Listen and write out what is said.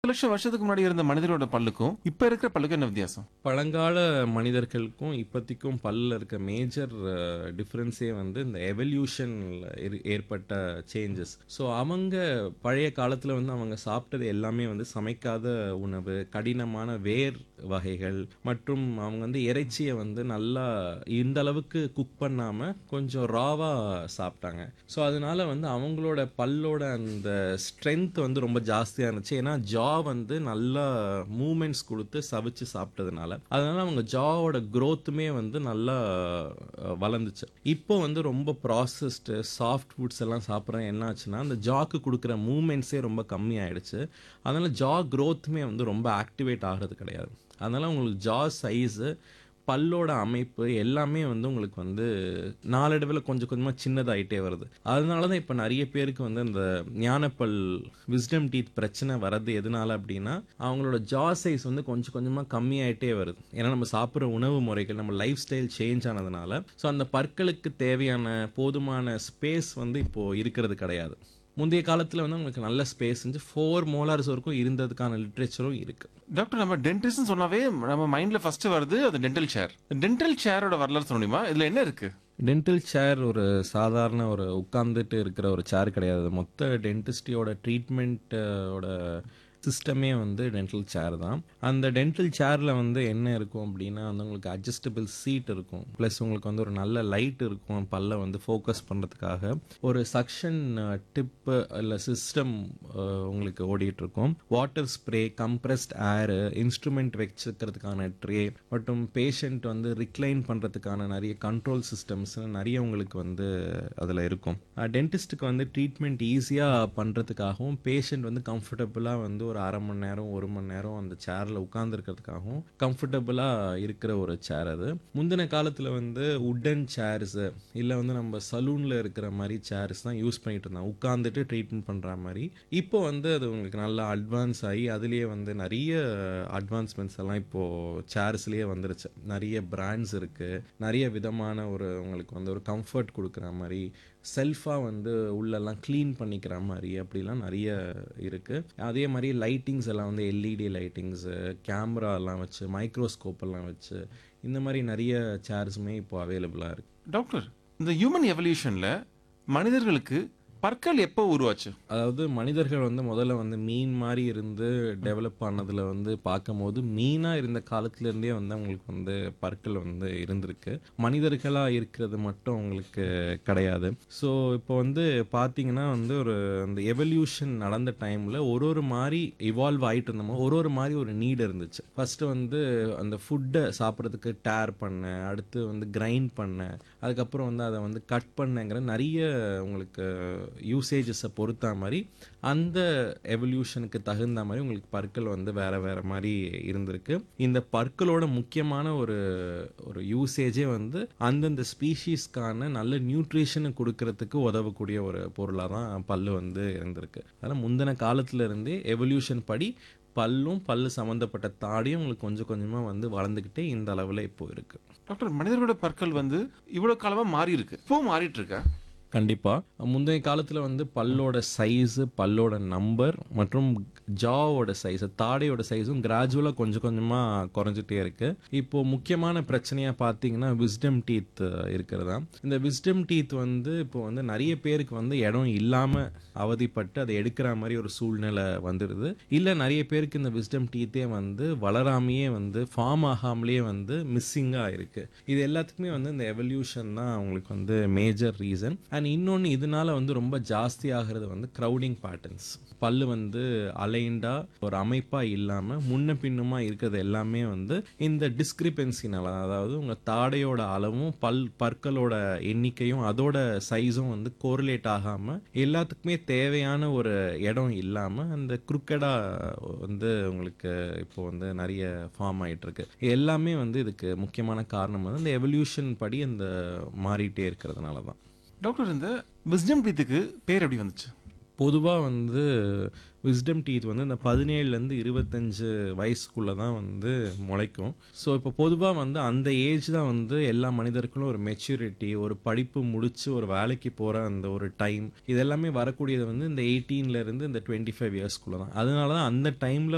லட்சம் வருஷத்துக்கு முன்னாடி இருந்த மனிதரோட பல்லுக்கும் இப்ப இருக்கிற பல்லுக்கும் என்ன வித்தியாசம் பழங்கால மனிதர்களுக்கும் இப்போதைக்கும் பல்ல இருக்க மேஜர் டிஃப்ரென்ஸே வந்து இந்த எவல்யூஷனில் ஏற்பட்ட சேஞ்சஸ் ஸோ அவங்க பழைய காலத்தில் வந்து அவங்க சாப்பிட்டது எல்லாமே வந்து சமைக்காத உணவு கடினமான வேர் வகைகள் மற்றும் அவங்க வந்து இறைச்சியை வந்து நல்லா இந்த அளவுக்கு குக் பண்ணாமல் கொஞ்சம் ராவாக சாப்பிட்டாங்க ஸோ அதனால வந்து அவங்களோட பல்லோட அந்த ஸ்ட்ரென்த் வந்து ரொம்ப ஜாஸ்தியாக இருந்துச்சு ஏன்னா ஜா வந்து நல்லா மூமெண்ட்ஸ் கொடுத்து சவிச்சு சாப்பிட்டதுனால அதனால அவங்க ஜாவோட க்ரோத்துமே வந்து நல்லா அஹ், வளர்ந்துச்சு இப்போ வந்து ரொம்ப ப்ராசஸ்டு சாஃப்ட் ஃபுட்ஸ் எல்லாம் சாப்பிட்றேன் என்ன ஆச்சுன்னா அந்த ஜாக்கு கொடுக்குற மூமெண்ட்ஸே ரொம்ப கம்மி ஆயிடுச்சு அதனால ஜா க்ரோத்துமே வந்து ரொம்ப ஆக்டிவேட் ஆகிறது கிடையாது அதனால உங்களுக்கு ஜா சைஸு பல்லோட அமைப்பு எல்லாமே வந்து உங்களுக்கு வந்து நாளடைவில் கொஞ்சம் கொஞ்சமாக சின்னதாயிட்டே வருது அதனால தான் இப்போ நிறைய பேருக்கு வந்து அந்த ஞானப்பல் விஸ்டம் டீத் பிரச்சனை வர்றது எதனால அப்படின்னா அவங்களோட ஜா சைஸ் வந்து கொஞ்சம் கொஞ்சமாக கம்மியாயிட்டே வருது ஏன்னா நம்ம சாப்பிட்ற உணவு முறைகள் நம்ம லைஃப் ஸ்டைல் சேஞ்ச் ஆனதுனால ஸோ அந்த பற்களுக்கு தேவையான போதுமான ஸ்பேஸ் வந்து இப்போது இருக்கிறது கிடையாது முந்தைய காலத்தில் வந்து உங்களுக்கு நல்ல ஸ்பேஸ் இருந்து ஃபோர் மோலார்ஸ் வரைக்கும் இருந்ததுக்கான லிட்ரேச்சரும் இருக்குது டாக்டர் நம்ம டென்டிஸ்ட் சொன்னாவே நம்ம மைண்ட்ல ஃபர்ஸ்ட் வருது அது டென்டல் சேர் டென்டல் சேரோட வரலாறு சொல்ல முடியுமா இதுல என்ன இருக்கு டென்டல் சேர் ஒரு சாதாரண ஒரு உட்கார்ந்துட்டு இருக்கிற ஒரு சேர் கிடையாது மொத்த டென்டிஸ்டியோட ட்ரீட்மெண்ட்டோட சிஸ்டமே வந்து டென்டல் சேர் தான் அந்த டென்டல் சேரில் வந்து என்ன இருக்கும் அப்படின்னா வந்து உங்களுக்கு அட்ஜஸ்டபிள் சீட் இருக்கும் ப்ளஸ் உங்களுக்கு வந்து ஒரு நல்ல லைட் இருக்கும் பல்ல வந்து ஃபோக்கஸ் பண்ணுறதுக்காக ஒரு சக்ஷன் டிப்பு இல்லை சிஸ்டம் உங்களுக்கு ஓடிட்டு இருக்கும் water spray compressed air instrument வச்சுக்கிறதுக்கான ட்ரே மற்றும் பேஷண்ட் வந்து ரிக்ளைன் பண்ணுறதுக்கான நிறைய கண்ட்ரோல் சிஸ்டம்ஸ் நிறைய உங்களுக்கு வந்து அதில் இருக்கும் டென்டிஸ்ட்டுக்கு வந்து ட்ரீட்மெண்ட் ஈஸியாக பண்ணுறதுக்காகவும் பேஷண்ட் வந்து கம்ஃபர்டபுளாக வந்து ஒரு அரை மணி நேரம் ஒரு மணி நேரம் அந்த சேரில் உட்காந்துருக்கிறதுக்காகவும் கம்ஃபர்டபுளாக இருக்கிற ஒரு சேர் அது முந்தின காலத்தில் வந்து உட்டன் சேர்ஸு இல்லை வந்து நம்ம சலூனில் இருக்கிற மாதிரி சேர்ஸ் தான் யூஸ் பண்ணிட்டு இருந்தாங்க உட்காந்துட்டு ட்ரீட்மெண்ட் பண்ணுற மாதிரி இப்போ வந்து அது உங்களுக்கு நல்லா அட்வான்ஸ் ஆகி அதுலேயே வந்து நிறைய அட்வான்ஸ்மெண்ட்ஸ் எல்லாம் இப்போது சேர்ஸ்லேயே வந்துருச்சு நிறைய பிராண்ட்ஸ் இருக்குது நிறைய விதமான ஒரு உங்களுக்கு வந்து ஒரு கம்ஃபர்ட் கொடுக்குற மாதிரி செல்ஃபாக வந்து உள்ளெல்லாம் க்ளீன் பண்ணிக்கிற மாதிரி அப்படிலாம் நிறைய இருக்குது அதே மாதிரி லைட்டிங்ஸ் எல்லாம் வந்து எல்இடி லைட்டிங்ஸு கேமரா எல்லாம் வச்சு மைக்ரோஸ்கோப் எல்லாம் வச்சு இந்த மாதிரி நிறைய சேர்ஸுமே இப்போ அவைலபிளாக இருக்குது டாக்டர் இந்த ஹியூமன் எவல்யூஷன்ல மனிதர்களுக்கு பற்கள் எப்போ உருவாச்சு அதாவது மனிதர்கள் வந்து முதல்ல வந்து மீன் மாதிரி இருந்து டெவலப் ஆனதில் வந்து பார்க்கும்போது மீனாக இருந்த காலத்துலேருந்தே வந்து அவங்களுக்கு வந்து பற்கள் வந்து இருந்திருக்கு மனிதர்களாக இருக்கிறது மட்டும் அவங்களுக்கு கிடையாது ஸோ இப்போ வந்து பார்த்தீங்கன்னா வந்து ஒரு அந்த எவல்யூஷன் நடந்த டைமில் ஒரு ஒரு மாதிரி இவால்வ் ஆகிட்டு இருந்தோமோ ஒரு ஒரு மாதிரி ஒரு நீடு இருந்துச்சு ஃபஸ்ட்டு வந்து அந்த ஃபுட்டை சாப்பிட்றதுக்கு டேர் பண்ண அடுத்து வந்து கிரைண்ட் பண்ண அதுக்கப்புறம் வந்து அதை வந்து கட் பண்ணங்கிற நிறைய உங்களுக்கு யூசேஜஸை பொறுத்த மாதிரி அந்த எவல்யூஷனுக்கு தகுந்த மாதிரி உங்களுக்கு பற்கள் வந்து வேற வேற மாதிரி இருந்திருக்கு இந்த பற்களோட முக்கியமான ஒரு ஒரு யூசேஜே வந்து அந்தந்த ஸ்பீஷீஸ்க்கான நல்ல நியூட்ரிஷனை கொடுக்கறதுக்கு உதவக்கூடிய ஒரு பொருளாக தான் பல்லு வந்து இருந்திருக்கு அதனால் முந்தின காலத்துல இருந்தே எவல்யூஷன் படி பல்லும் பல்லு சம்மந்தப்பட்ட தாடியும் உங்களுக்கு கொஞ்சம் கொஞ்சமாக வந்து வளர்ந்துக்கிட்டே இந்த அளவில் இப்போ இருக்குது டாக்டர் மனிதர்களோட பற்கள் வந்து இவ்வளவு காலமா மாறி இருக்கு இப்போ மாறிட்டு இருக்கா கண்டிப்பாக முந்தைய காலத்தில் வந்து பல்லோட சைஸு பல்லோட நம்பர் மற்றும் ஜாவோட சைஸு தாடையோட சைஸும் கிராஜுவலாக கொஞ்சம் கொஞ்சமாக குறைஞ்சிட்டே இருக்கு இப்போ முக்கியமான பிரச்சனையாக பார்த்தீங்கன்னா விஸ்டம் டீத் இருக்கிறதா இந்த விஸ்டம் டீத் வந்து இப்போ வந்து நிறைய பேருக்கு வந்து இடம் இல்லாமல் அவதிப்பட்டு அதை எடுக்கிற மாதிரி ஒரு சூழ்நிலை வந்துடுது இல்லை நிறைய பேருக்கு இந்த விஸ்டம் டீத்தே வந்து வளராமையே வந்து ஃபார்ம் ஆகாமலேயே வந்து மிஸ்ஸிங்காக இருக்கு இது எல்லாத்துக்குமே வந்து இந்த எவல்யூஷன் தான் அவங்களுக்கு வந்து மேஜர் ரீசன் அண்ட் இன்னொன்று இதனால வந்து ரொம்ப ஜாஸ்தி ஆகிறது வந்து க்ரௌடிங் பேட்டர்ன்ஸ் பல்லு வந்து அலைண்டா ஒரு அமைப்பாக இல்லாமல் முன்ன பின்னுமா இருக்கிறது எல்லாமே வந்து இந்த டிஸ்கிரிபென்சினால அதாவது உங்கள் தாடையோட அளவும் பல் பற்களோட எண்ணிக்கையும் அதோட சைஸும் வந்து கோரிலேட் ஆகாமல் எல்லாத்துக்குமே தேவையான ஒரு இடம் இல்லாமல் அந்த குறுக்கடாக வந்து உங்களுக்கு இப்போ வந்து நிறைய ஃபார்ம் ஆயிட்டு இருக்கு எல்லாமே வந்து இதுக்கு முக்கியமான காரணம் வந்து இந்த எவல்யூஷன் படி அந்த மாறிட்டே இருக்கிறதுனால தான் டாக்டர் இந்த விஸ்டம் டீத்துக்கு பேர் எப்படி வந்துச்சு பொதுவாக வந்து விஸ்டம் டீத் வந்து இந்த பதினேழுலேருந்து இருபத்தஞ்சு வயசுக்குள்ளே தான் வந்து முளைக்கும் ஸோ இப்போ பொதுவாக வந்து அந்த ஏஜ் தான் வந்து எல்லா மனிதர்களும் ஒரு மெச்சூரிட்டி ஒரு படிப்பு முடிச்சு ஒரு வேலைக்கு போகிற அந்த ஒரு டைம் இதெல்லாமே வரக்கூடியது வந்து இந்த 18 ல இருந்து இந்த டுவெண்ட்டி ஃபைவ் இயர்ஸ்க்குள்ளே தான் அதனால தான் அந்த டைமில்